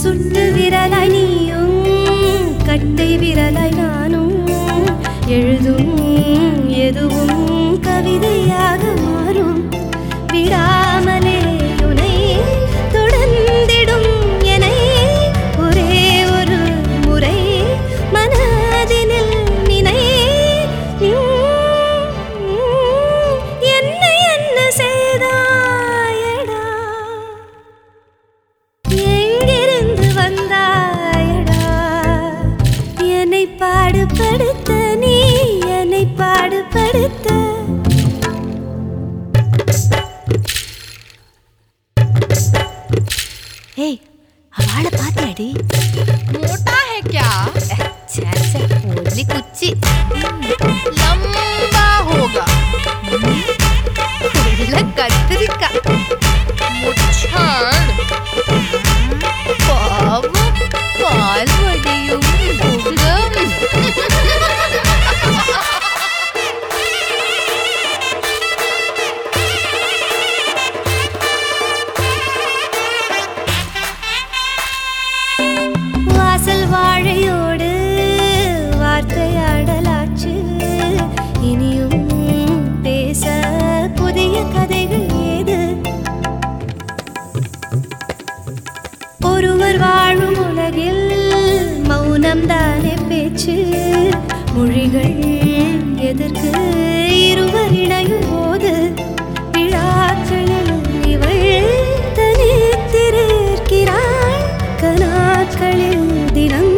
சுட்டு விரலாய் நீயும் கட்டை விரலாய் நானும் எழுதும் எதுவும் கவிதையாக மாறும் விடாமலே உனை தொடர்ந்திடும் என்னை ஒரே ஒரு முறை மனதினில் நினை என்ன என்ன செய்தாயடா எங்கிருந்து வந்தாயடா என்னை பாடுபடுத்த நீ என்னை பாடுபடுத்த ஏய் அவளை பாத்தியாடி मोटा है क्या ஒல்லி குச்சி लंबा होगा கத்திரிக்காய் मुच्छड़ பாவம் பால் வடியும் முகம் வாசல் வாழையோடு வார்த்தையாடலாச்சு இனியும் பேச புதிய கதைகள் ஏது ஒருவர் வாழும் உலகில் மௌனம் தானே பேச்சு மொழிகள் எதற்கு இருவர் இணையும் போது விழாக்களில் இவள் தனித்திருக்கிறாள் கனாக்களில் தினங்கள்